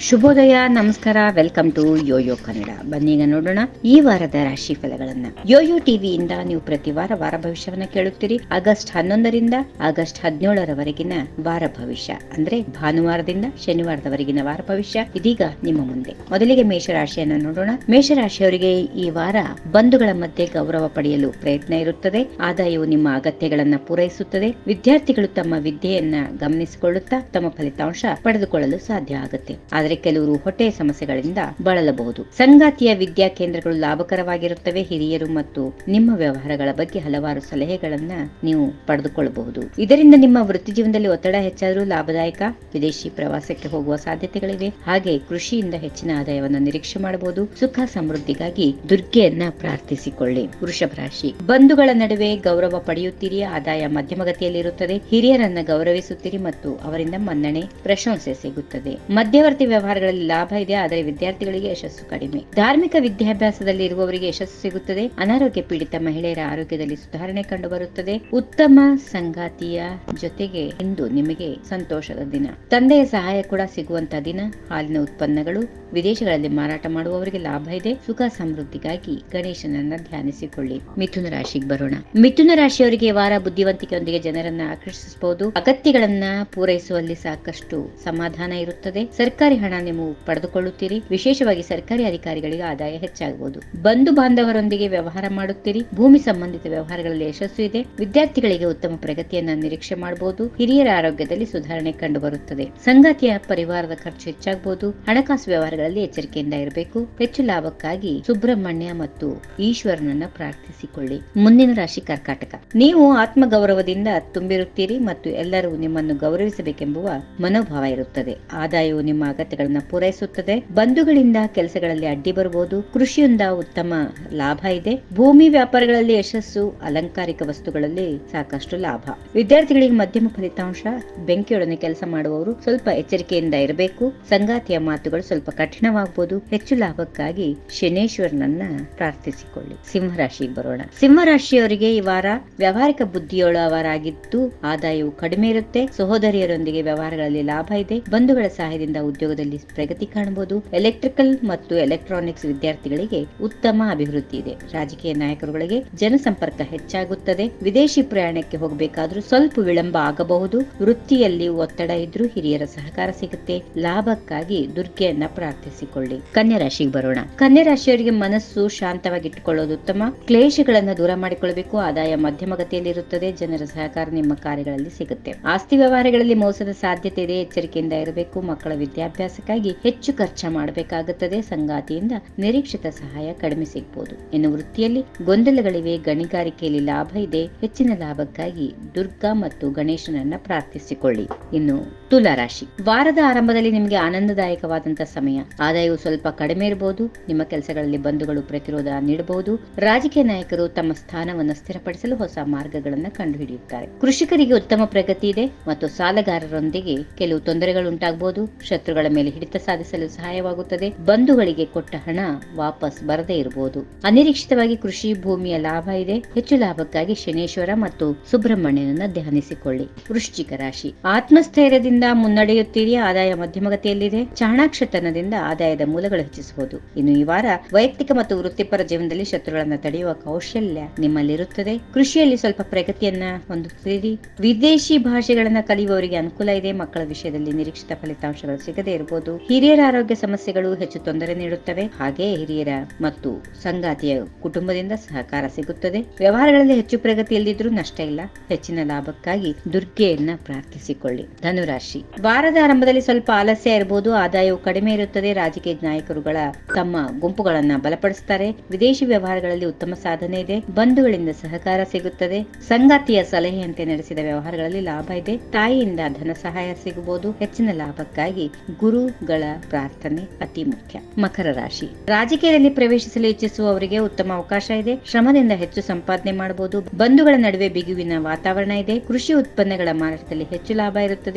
ಶುಭೋದಯ ನಮಸ್ಕಾರ welcome to YoYo Kannada ಬನ್ನೀಗ ನೋಡೋಣ ಈ ವಾರದ ರಾಶಿ ಫಲಗಳನ್ನ ಯೋಯೋ ಟಿವಿಯಿಂದ ನೀವು ಪ್ರತಿ ವಾರ ವಾರ ಭವಿಷ್ಯವನ್ನ ಕೇಳುತ್ತೀರಿ ಆಗಸ್ಟ್ ಹನ್ನೊಂದರಿಂದ ಆಗಸ್ಟ್ ಹದಿನೇಳರವರೆಗಿನ ವಾರ ಭವಿಷ್ಯ ಅಂದ್ರೆ ಭಾನುವಾರದಿಂದ ಶನಿವಾರದವರೆಗಿನ ವಾರ ಭವಿಷ್ಯ ಇದೀಗ ನಿಮ್ಮ ಮುಂದೆ ಮೊದಲಿಗೆ ಮೇಷರಾಶಿಯನ್ನ ನೋಡೋಣ ಮೇಷರಾಶಿಯವರಿಗೆ ಈ ವಾರ ಬಂಧುಗಳ ಮಧ್ಯೆ ಗೌರವ ಪಡೆಯಲು ಪ್ರಯತ್ನ ಇರುತ್ತದೆ ಆದಾಯವು ನಿಮ್ಮ ಅಗತ್ಯಗಳನ್ನ ಪೂರೈಸುತ್ತದೆ ವಿದ್ಯಾರ್ಥಿಗಳು ತಮ್ಮ ವಿದ್ಯೆಯನ್ನ ಗಮನಿಸಿಕೊಳ್ಳುತ್ತಾ ತಮ್ಮ ಫಲಿತಾಂಶ ಪಡೆದುಕೊಳ್ಳಲು ಸಾಧ್ಯ ಆಗುತ್ತೆ ಆದರೆ ಕೆಲವರು ಹೊಟ್ಟೆ ಸಮಸ್ಯೆಗಳಿಂದ ಬಳಲಬಹುದು ಸಂಗಾತಿಯ ವಿದ್ಯಾ ಕೇಂದ್ರಗಳು ಲಾಭಕರವಾಗಿರುತ್ತವೆ ಹಿರಿಯರು ಮತ್ತು ನಿಮ್ಮ ವ್ಯವಹಾರಗಳ ಬಗ್ಗೆ ಹಲವಾರು ಸಲಹೆಗಳನ್ನ ನೀವು ಪಡೆದುಕೊಳ್ಳಬಹುದು ಇದರಿಂದ ನಿಮ್ಮ ವೃತ್ತಿ ಜೀವನದಲ್ಲಿ ಒತ್ತಡ ಹೆಚ್ಚಾದರೂ ಲಾಭದಾಯಕ ವಿದೇಶಿ ಪ್ರವಾಸಕ್ಕೆ ಹೋಗುವ ಸಾಧ್ಯತೆಗಳಿವೆ ಹಾಗೆ ಕೃಷಿಯಿಂದ ಹೆಚ್ಚಿನ ಆದಾಯವನ್ನು ನಿರೀಕ್ಷೆ ಮಾಡಬಹುದು ಸುಖ ಸಮೃದ್ಧಿಗಾಗಿ ದುರ್ಗೆಯನ್ನ ಪ್ರಾರ್ಥಿಸಿಕೊಳ್ಳಿ ವೃಷಭ ರಾಶಿ ಬಂಧುಗಳ ನಡುವೆ ಗೌರವ ಪಡೆಯುತ್ತೀರಿ ಆದಾಯ ಮಧ್ಯಮಗತಿಯಲ್ಲಿರುತ್ತದೆ ಹಿರಿಯರನ್ನ ಗೌರವಿಸುತ್ತೀರಿ ಮತ್ತು ಅವರಿಂದ ಮನ್ನಣೆ ಪ್ರಶಂಸೆ ಸಿಗುತ್ತದೆ ಮಧ್ಯವರ್ತಿ ವ್ಯವಹಾರಗಳಲ್ಲಿ ಲಾಭ ಇದೆ ಆದರೆ ವಿದ್ಯಾರ್ಥಿಗಳಿಗೆ ಯಶಸ್ಸು ಕಡಿಮೆ ಧಾರ್ಮಿಕ ವಿದ್ಯಾಭ್ಯಾಸದಲ್ಲಿ ಇರುವವರಿಗೆ ಯಶಸ್ಸು ಸಿಗುತ್ತದೆ ಅನಾರೋಗ್ಯ ಪೀಡಿತ ಮಹಿಳೆಯರ ಆರೋಗ್ಯದಲ್ಲಿ ಸುಧಾರಣೆ ಕಂಡುಬರುತ್ತದೆ ಉತ್ತಮ ಸಂಗಾತಿಯ ಜೊತೆಗೆ ಇಂದು ನಿಮಗೆ ಸಂತೋಷದ ದಿನ ತಂದೆಯ ಸಹಾಯ ಕೂಡ ಸಿಗುವಂತಹ ದಿನ ಹಾಲಿನ ಉತ್ಪನ್ನಗಳು ವಿದೇಶಗಳಲ್ಲಿ ಮಾರಾಟ ಮಾಡುವವರಿಗೆ ಲಾಭ ಇದೆ ಸುಖ ಸಮೃದ್ಧಿಗಾಗಿ ಗಣೇಶನನ್ನ ಧ್ಯಾನಿಸಿಕೊಳ್ಳಿ ಮಿಥುನ ರಾಶಿಗೆ ಬರೋಣ ಮಿಥುನ ರಾಶಿಯವರಿಗೆ ಈ ವಾರ ಬುದ್ಧಿವಂತಿಕೆಯೊಂದಿಗೆ ಜನರನ್ನ ಆಕರ್ಷಿಸಬಹುದು ಅಗತ್ಯಗಳನ್ನ ಪೂರೈಸುವಲ್ಲಿ ಸಾಕಷ್ಟು ಸಮಾಧಾನ ಇರುತ್ತದೆ ಸರ್ಕಾರಿ ಹಣ ನೀವು ಪಡೆದುಕೊಳ್ಳುತ್ತೀರಿ ವಿಶೇಷವಾಗಿ ಸರ್ಕಾರಿ ಅಧಿಕಾರಿಗಳಿಗೆ ಆದಾಯ ಹೆಚ್ಚಾಗಬಹುದು ಬಂಧು ಬಾಂಧವರೊಂದಿಗೆ ವ್ಯವಹಾರ ಮಾಡುತ್ತೀರಿ ಭೂಮಿ ಸಂಬಂಧಿತ ವ್ಯವಹಾರಗಳಲ್ಲಿ ಯಶಸ್ಸು ಇದೆ ವಿದ್ಯಾರ್ಥಿಗಳಿಗೆ ಉತ್ತಮ ಪ್ರಗತಿಯನ್ನ ನಿರೀಕ್ಷೆ ಮಾಡಬಹುದು ಹಿರಿಯರ ಆರೋಗ್ಯದಲ್ಲಿ ಸುಧಾರಣೆ ಕಂಡುಬರುತ್ತದೆ ಸಂಗಾತಿಯ ಪರಿವಾರದ ಖರ್ಚು ಹೆಚ್ಚಾಗಬಹುದು ಹಣಕಾಸು ವ್ಯವಹಾರಗಳಲ್ಲಿ ಎಚ್ಚರಿಕೆಯಿಂದ ಇರಬೇಕು ಹೆಚ್ಚು ಲಾಭಕ್ಕಾಗಿ ಸುಬ್ರಹ್ಮಣ್ಯ ಮತ್ತು ಈಶ್ವರನನ್ನ ಪ್ರಾರ್ಥಿಸಿಕೊಳ್ಳಿ ಮುಂದಿನ ರಾಶಿ ಕರ್ಕಾಟಕ ನೀವು ಆತ್ಮಗೌರವದಿಂದ ತುಂಬಿರುತ್ತೀರಿ ಮತ್ತು ಎಲ್ಲರೂ ನಿಮ್ಮನ್ನು ಗೌರವಿಸಬೇಕೆಂಬುವ ಮನೋಭಾವ ಇರುತ್ತದೆ ಆದಾಯವು ನಿಮ್ಮ ಅಗತ್ಯಗಳನ್ನು ಪೂರೈಸುತ್ತದೆ ಬಂಧುಗಳಿಂದ ಕೆಲಸಗಳಲ್ಲಿ ಅಡ್ಡಿ ಬರಬಹುದು ಕೃಷಿಯಿಂದ ಉತ್ತಮ ಲಾಭ ಇದೆ ಭೂಮಿ ವ್ಯಾಪಾರಗಳಲ್ಲಿ ಯಶಸ್ಸು ಅಲಂಕಾರಿಕ ವಸ್ತುಗಳಲ್ಲಿ ಸಾಕಷ್ಟು ಲಾಭ ವಿದ್ಯಾರ್ಥಿಗಳಿಗೆ ಮಧ್ಯಮ ಫಲಿತಾಂಶ ಬೆಂಕಿಯೊಡನೆ ಕೆಲಸ ಮಾಡುವವರು ಸ್ವಲ್ಪ ಎಚ್ಚರಿಕೆಯಿಂದ ಇರಬೇಕು ಸಂಗಾತಿಯ ಮಾತುಗಳು ಸ್ವಲ್ಪ ಕಠಿಣವಾಗಬಹುದು ಹೆಚ್ಚು ಲಾಭಕ್ಕಾಗಿ ಶನೇಶ್ವರನನ್ನ ಪ್ರಾರ್ಥಿಸಿಕೊಳ್ಳಿ ಸಿಂಹರಾಶಿಗೆ ಬರೋಣ ಸಿಂಹರಾಶಿಯವರಿಗೆ ಈ ವಾರ ವ್ಯಾವಹಾರಿಕ ಬುದ್ಧಿಯುಳ್ಳವರಾಗಿದ್ದು ಆದಾಯವು ಕಡಿಮೆ ಇರುತ್ತೆ ಸಹೋದರಿಯರೊಂದಿಗೆ ವ್ಯವಹಾರಗಳಲ್ಲಿ ಲಾಭ ಇದೆ ಬಂಧುಗಳ ಸಹಾಯದಿಂದ ಉದ್ಯೋಗದಲ್ಲಿ ಪ್ರಗತಿ ಕಾಣಬಹುದು ಎಲೆಕ್ಟ್ರಿಕಲ್ ಮತ್ತು ಎಲೆಕ್ಟ್ರಾನಿಕ್ಸ್ ವಿದ್ಯಾರ್ಥಿಗಳಿಗೆ ಉತ್ತಮ ಅಭಿವೃದ್ಧಿ ಇದೆ ರಾಜಕೀಯ ನಾಯಕರುಗಳಿಗೆ ಜನಸಂಪರ್ಕ ಹೆಚ್ಚಾಗುತ್ತದೆ ವಿದೇಶಿ ಪ್ರಯಾಣಕ್ಕೆ ಹೋಗಬೇಕಾದ್ರೂ ಸ್ವಲ್ಪ ವಿಳಂಬ ಆಗಬಹುದು ವೃತ್ತಿಯಲ್ಲಿ ಒತ್ತಡ ಇದ್ರೂ ಹಿರಿಯರ ಸಹಕಾರ ಸಿಗುತ್ತೆ ಲಾಭಕ್ಕಾಗಿ ದುರ್ಗೆಯನ್ನ ಪ್ರಾರ್ಥಿಸಿಕೊಳ್ಳಿ ಕನ್ಯಾ ರಾಶಿಗೆ ಬರೋಣ ಕನ್ಯಾ ರಾಶಿಯವರಿಗೆ ಮನಸ್ಸು ಶಾಂತವಾಗಿಟ್ಟುಕೊಳ್ಳೋದು ಉತ್ತಮ ಕ್ಲೇಶಗಳನ್ನ ದೂರ ಮಾಡಿಕೊಳ್ಳಬೇಕು ಆದಾಯ ಮಧ್ಯಮಗತಿಯಲ್ಲಿರುತ್ತದೆ ಜನರ ಸಹಕಾರ ನಿಮ್ಮ ಕಾರ್ಯಗಳಲ್ಲಿ ಸಿಗುತ್ತೆ ಆಸ್ತಿ ವ್ಯವಹಾರಗಳಲ್ಲಿ ಮೋಸದ ಸಾಧ್ಯತೆ ಇದೆ ಎಚ್ಚರಿಕೆಯಿಂದ ಇರಬೇಕು ಮಕ್ಕಳ ವಿದ್ಯಾಭ್ಯಾಸಕ್ಕಾಗಿ ಹೆಚ್ಚು ಖರ್ಚು ಮಾಡಬೇಕಾಗುತ್ತದೆ ಸಂಗಾತಿಯಿಂದ ನಿರೀಕ್ಷಿತ ಸಹಾಯ ಕಡಿಮೆ ಸಿಗಬಹುದು ಇನ್ನು ವೃತ್ತಿಯಲ್ಲಿ ಗೊಂದಲಗಳಿವೆ ಗಣಿಗಾರಿಕೆಯಲ್ಲಿ ಲಾಭ ಇದೆ ಹೆಚ್ಚಿನ ಲಾಭಕ್ಕಾಗಿ ದುರ್ಗಾ ಮತ್ತು ಗಣೇಶನನ್ನ ಪ್ರಾರ್ಥಿಸಿಕೊಳ್ಳಿ ಇನ್ನು ತುಲಾ ರಾಶಿ ವಾರದ ಆರಂಭದಲ್ಲಿ ನಿಮಗೆ ಆನಂದದಾಯಕವಾದಂತಹ ಸಮಯ ಆದಾಯವು ಸ್ವಲ್ಪ ಕಡಿಮೆ ಇರಬಹುದು ನಿಮ್ಮ ಕೆಲಸಗಳಲ್ಲಿ ಬಂಧುಗಳು ಪ್ರತಿರೋಧ ನೀಡಬಹುದು ರಾಜಕೀಯ ನಾಯಕರು ತಮ್ಮ ಸ್ಥಾನವನ್ನು ಸ್ಥಿರಪಡಿಸಲು ಹೊಸ ಮಾರ್ಗಗಳನ್ನು ಕಂಡುಹಿಡಿಯುತ್ತಾರೆ ಕೃಷಿಕರಿಗೆ ಉತ್ತಮ ಪ್ರಗತಿ ಇದೆ ಮತ್ತು ಸಾಲಗಾರರೊಂದಿಗೆ ಕೆಲವು ತೊಂದರೆಗಳು ಉಂಟಾಗಬಹುದು ಶತ್ರುಗಳ ಮೇಲೆ ಹಿಡಿತ ಸಾಧಿಸಲು ಸಹಾಯವಾಗುತ್ತದೆ ಬಂಧುಗಳಿಗೆ ಕೊಟ್ಟ ಹಣ ವಾಪಸ್ ಬರದೇ ಇರಬಹುದು ಅನಿರೀಕ್ಷಿತವಾಗಿ ಕೃಷಿ ಭೂಮಿಯ ಲಾಭ ಇದೆ ಹೆಚ್ಚು ಲಾಭಕ್ಕಾಗಿ ಶನೇಶ್ವರ ಮತ್ತು ಸುಬ್ರಹ್ಮಣ್ಯನನ್ನ ಧ್ಯಾನಿಸಿಕೊಳ್ಳಿ ವೃಶ್ಚಿಕ ರಾಶಿ ಆತ್ಮಸ್ಥೈರ್ಯದಿಂದ ಮುನ್ನಡೆಯುತ್ತೀರಿ ಆದಾಯ ಮಧ್ಯಮಗತಿಯಲ್ಲಿದೆ ಚಾಣಾಕ್ಷತನದಿಂದ ಆದಾಯದ ಮೂಲಗಳು ಹೆಚ್ಚಿಸಬಹುದು ಇನ್ನು ಈ ವಾರ ವೈಯಕ್ತಿಕ ಮತ್ತು ವೃತ್ತಿಪರ ಜೀವನದಲ್ಲಿ ಶತ್ರುಗಳನ್ನ ತಡೆಯುವ ಕೌಶಲ್ಯ ನಿಮ್ಮಲ್ಲಿರುತ್ತದೆ ಕೃಷಿಯಲ್ಲಿ ಸ್ವಲ್ಪ ಪ್ರಗತಿಯನ್ನ ಹೊಂದುತ್ತೀರಿ ವಿದೇಶಿ ಭಾಷೆಗಳನ್ನ ಕಲಿಯುವವರಿಗೆ ಅನುಕೂಲ ಇದೆ ಮಕ್ಕಳ ವಿಷಯದಲ್ಲಿ ನಿರೀಕ್ಷಿತ ಫಲಿತಾಂಶಗಳು ಸಿಗದೇ ಇರಬಹುದು ಹಿರಿಯರ ಆರೋಗ್ಯ ಸಮಸ್ಯೆಗಳು ಹೆಚ್ಚು ತೊಂದರೆ ನೀಡುತ್ತವೆ ಹಾಗೆ ಹಿರಿಯರ ಮತ್ತು ಸಂಗಾತಿಯ ಕುಟುಂಬದಿಂದ ಸಹಕಾರ ಸಿಗುತ್ತದೆ ವ್ಯವಹಾರಗಳಲ್ಲಿ ಹೆಚ್ಚು ಪ್ರಗತಿಯಲ್ಲಿದ್ರೂ ನಷ್ಟ ಇಲ್ಲ ಹೆಚ್ಚಿನ ಲಾಭಕ್ಕಾಗಿ ದುರ್ಗೆಯನ್ನ ಪ್ರಾರ್ಥಿಸಿಕೊಳ್ಳಿ ಧನುರಾಶಿ ವಾರದ ಆರಂಭದಲ್ಲಿ ಸ್ವಲ್ಪ ಆಲಸ್ಯ ಇರಬಹುದು ಆದಾಯವು ಕಡಿಮೆ ಇರುತ್ತದೆ ರಾಜಕೀಯ ನಾಯಕರುಗಳ ತಮ್ಮ ಗುಂಪುಗಳನ್ನ ಬಲಪಡಿಸುತ್ತಾರೆ ವಿದೇಶಿ ವ್ಯವಹಾರಗಳಲ್ಲಿ ಉತ್ತಮ ಸಾಧನೆ ಇದೆ ಬಂಧುಗಳಿಂದ ಸಹಕಾರ ಸಿಗುತ್ತದೆ ಸಂಗಾತಿಯ ಸಲಹೆಯಂತೆ ನಡೆಸಿದ ವ್ಯವಹಾರಗಳಲ್ಲಿ ಲಾಭ ಇದೆ ತಾಯಿಯಿಂದ ಧನ ಸಹಾಯ ಸಿಗಬಹುದು ಹೆಚ್ಚಿನ ಲಾಭಕ್ಕಾಗಿ ಗುರುಗಳ ಪ್ರಾರ್ಥನೆ ಅತಿ ಮುಖ್ಯ ಮಕರ ರಾಶಿ ರಾಜಕೀಯದಲ್ಲಿ ಪ್ರವೇಶಿಸಲು ಇಚ್ಛಿಸುವವರಿಗೆ ಉತ್ತಮ ಅವಕಾಶ ಇದೆ ಶ್ರಮದಿಂದ ಹೆಚ್ಚು ಸಂಪಾದನೆ ಮಾಡಬಹುದು ಬಂಧುಗಳ ನಡುವೆ ಬಿಗುವಿನ ವಾತಾವರಣ ಇದೆ ಕೃಷಿ ಉತ್ಪನ್ನಗಳ ಮಾರಾಟದಲ್ಲಿ ಹೆಚ್ಚು ಲಾಭ ಇರುತ್ತದೆ ಕೃಷಿ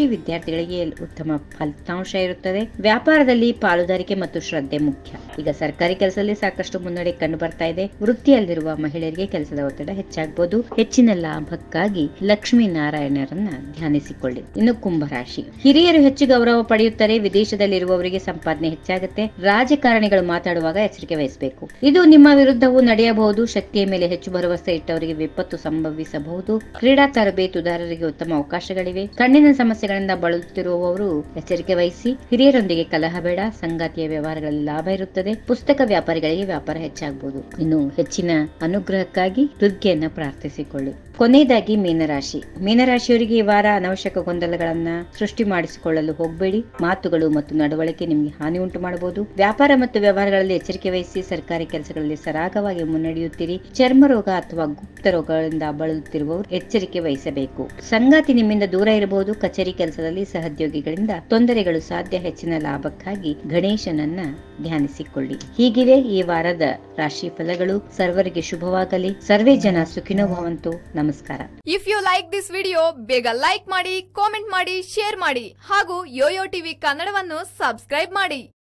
ವಿದ್ಯಾರ್ಥಿಗಳಿಗೆ ಉತ್ತಮ ಫಲಿತಾಂಶ ಇರುತ್ತದೆ ವ್ಯಾಪಾರದಲ್ಲಿ ಪಾಲುದಾರಿಕೆ ಮತ್ತು ಶ್ರದ್ಧೆ ಮುಖ್ಯ ಈಗ ಸರ್ಕಾರಿ ಕೆಲಸದಲ್ಲಿ ಸಾಕಷ್ಟು ಮುನ್ನಡೆ ಕಂಡು ಬರ್ತಾ ಇದೆ ವೃತ್ತಿಯಲ್ಲಿರುವ ಮಹಿಳೆಯರಿಗೆ ಕೆಲಸದ ಒತ್ತಡ ಹೆಚ್ಚಾಗಬಹುದು ಹೆಚ್ಚಿನ ಲಾಭಕ್ಕಾಗಿ ಲಕ್ಷ್ಮೀ ನಾರಾಯಣರನ್ನ ಧ್ಯಾನಿಸಿಕೊಳ್ಳಿ ಇನ್ನು ಕುಂಭರಾಶಿ ಹಿರಿಯರು ಹೆಚ್ಚು ಗೌರವ ಪಡೆಯುತ್ತಾರೆ ವಿದೇಶದಲ್ಲಿರುವವರಿಗೆ ಸಂಪಾದನೆ ಹೆಚ್ಚಾಗುತ್ತೆ ರಾಜಕಾರಣಿಗಳು ಮಾತಾಡುವಾಗ ಎಚ್ಚರಿಕೆ ವಹಿಸಬೇಕು ಇದು ನಿಮ್ಮ ವಿರುದ್ಧವೂ ನಡೆಯಬಹುದು ಶಕ್ತಿಯ ಮೇಲೆ ಹೆಚ್ಚು ಭರವಸೆ ಇಟ್ಟವರಿಗೆ ವಿಪತ್ತು ಸಂಭವಿಸಬಹುದು ಕ್ರೀಡಾ ತರಬೇತುದಾರರಿಗೆ ಉತ್ತಮ ಅವಕಾಶಗಳಿವೆ ಕಣ್ಣಿನ ಸಮಸ್ಯೆಗಳಿಂದ ಬಳಲುತ್ತಿರುವವರು ಎಚ್ಚರಿಕೆ ವಹಿಸಿ ಹಿರಿಯರೊಂದಿಗೆ ಕಲಹ ಬೇಡ ಸಂಗಾತಿಯ ವ್ಯವಹಾರಗಳಲ್ಲಿ ಲಾಭ ಇರುತ್ತದೆ ಪುಸ್ತಕ ವ್ಯಾಪಾರಿಗಳಿಗೆ ವ್ಯಾಪಾರ ಹೆಚ್ಚಾಗಬಹುದು ಇನ್ನು ಹೆಚ್ಚಿನ ಅನುಗ್ರಹಕ್ಕಾಗಿ ದುರ್ಗೆಯನ್ನ ಪ್ರಾರ್ಥಿಸಿಕೊಳ್ಳಿ ಕೊನೆಯದಾಗಿ ಮೀನರಾಶಿ ಮೀನರಾಶಿಯವರಿಗೆ ಈ ವಾರ ಅನವಶ್ಯಕ ಗೊಂದಲಗಳನ್ನ ಸೃಷ್ಟಿ ಮಾಡಿಸಿಕೊಳ್ಳಲು ಹೋಗಬೇಡಿ ಮಾತುಗಳು ಮತ್ತು ನಡವಳಿಕೆ ನಿಮಗೆ ಹಾನಿ ಉಂಟು ಮಾಡಬಹುದು ವ್ಯಾಪಾರ ಮತ್ತು ವ್ಯವಹಾರಗಳಲ್ಲಿ ಎಚ್ಚರಿಕೆ ವಹಿಸಿ ಸರ್ಕಾರಿ ಕೆಲಸಗಳಲ್ಲಿ ಸರಾಗವಾಗಿ ಮುನ್ನಡೆಯುತ್ತೀರಿ ಚರ್ಮ ರೋಗ ಅಥವಾ ಗುಪ್ತ ರೋಗಗಳಿಂದ ಬಳಲುತ್ತಿರುವವರು ಎಚ್ಚರಿಕೆ ವಹಿಸಬೇಕು ಸಂಗಾತಿ ನಿಮ್ಮಿಂದ ದೂರ ಇರಬಹುದು ಕಚೇರಿ ಕೆಲಸದಲ್ಲಿ ಸಹೋದ್ಯೋಗಿಗಳಿಂದ ತೊಂದರೆಗಳು ಸಾಧ್ಯ ಹೆಚ್ಚಿನ ಲಾಭಕ್ಕಾಗಿ ಗಣೇಶನನ್ನ ಧ್ಯಾನಿಸಿಕೊಳ್ಳಿ ಹೀಗಿವೆ ಈ ವಾರದ ರಾಶಿ ಫಲಗಳು ಸರ್ವರಿಗೆ ಶುಭವಾಗಲಿ ಸರ್ವೇ ಜನ ಸುಖಿನೋ ಭವಂತು ನಮಸ್ಕಾರ if you like this video ಬೇಗ ಲೈಕ್ ಮಾಡಿ ಕಾಮೆಂಟ್ ಮಾಡಿ ಶೇರ್ ಮಾಡಿ ಹಾಗೂ ಯೋಯೋ ಟಿವಿ ಕನ್ನಡವನ್ನು ಸಬ್ಸ್ಕ್ರೈಬ್ ಮಾಡಿ